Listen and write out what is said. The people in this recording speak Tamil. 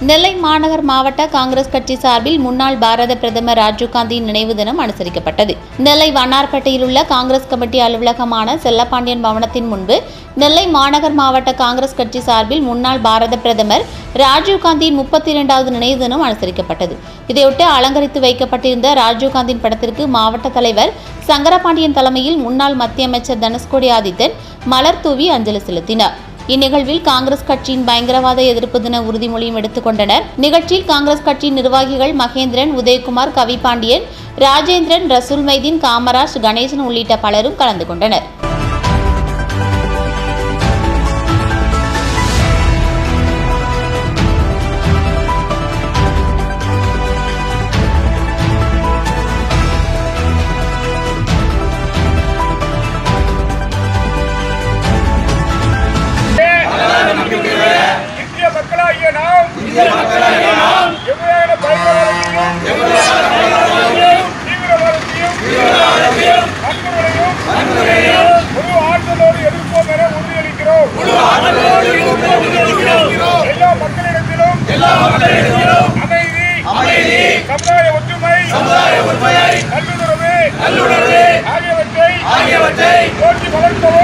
நெல்லை மாநகர் மாவட்ட காங்கிரஸ் கட்சி சார்பில் முன்னாள் பாரத பிரதமர் ராஜீவ்காந்தியின் நினைவு தினம் அனுசரிக்கப்பட்டது நெல்லை வண்ணார்பேட்டையில் உள்ள காங்கிரஸ் கமிட்டி அலுவலகமான செல்லப்பாண்டியன் பவனத்தின் முன்பு நெல்லை மாநகர் மாவட்ட காங்கிரஸ் கட்சி சார்பில் முன்னாள் பாரத பிரதமர் ராஜீவ்காந்தியின் முப்பத்தி இரண்டாவது நினைவு தினம் அனுசரிக்கப்பட்டது இதையொட்டி அலங்கரித்து வைக்கப்பட்டிருந்த ராஜீவ்காந்தியின் படத்திற்கு மாவட்ட தலைவர் சங்கரபாண்டியன் தலைமையில் முன்னாள் மத்திய அமைச்சர் தனுஷ்கோடி ஆதித்தன் மலர் தூவி அஞ்சலி செலுத்தினார் இந்நிகழ்வில் காங்கிரஸ் கட்சியின் பயங்கரவாத எதிர்ப்பு தின உறுதிமொழியும் எடுத்துக் கொண்டனர் நிகழ்ச்சியில் காங்கிரஸ் கட்சியின் நிர்வாகிகள் மகேந்திரன் உதயகுமார் கவிபாண்டியன் ராஜேந்திரன் ரசூல் மைதீன் காமராஜ் கணேசன் உள்ளிட்ட பலரும் கலந்து கொண்டனர் இந்திய மக்களாகிய நாம் எவ்வாறு பயங்கரவாதத்தையும் தீவிரவாதத்தையும் வன்முறையும் முழு ஆற்றலோடு எதிர்ப்போம் என உறுதியளிக்கிறோம் எல்லா மக்களிடத்திலும் அமைதி சமுதாய ஒற்றுமை நல்லுணர்வு ஆகியவற்றை போற்றி வளர்க்கவும்